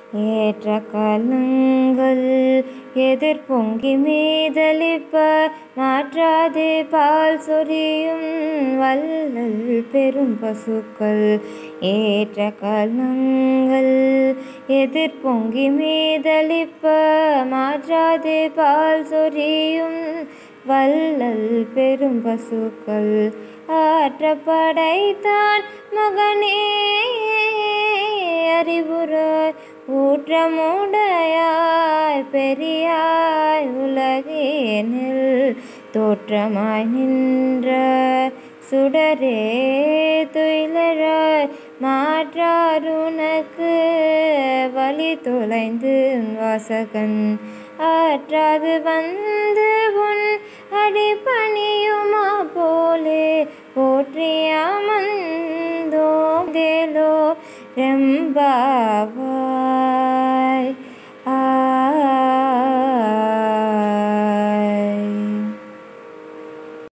ஏற்ற கலங்கள் எதிர்பொங்கி மீதளிப்ப மாற்றாதே பால் சொரியும் வள்ளல் பெரும் பசுக்கள் ஏற்ற கலங்கள் எதிர்பொங்கி மீதளிப்ப மாற்றாதே பால் சொரியும் வள்ளல் பெரும் பசுக்கள் ஆற்ற படைத்தான் மகனே அறிவுராய் ஊற்றமுடையாய் பெரியாய் உலகேனில் தோற்றமாய் நின்ற சுடரே துயிலராய் மாற்றாருனக்கு வழி தொலைந்து வாசகன் ஆற்றாது வந்து உன் அடிபணியுமா போலே போற்றியாமந்தோ தேலோ ரெம்பாவாய்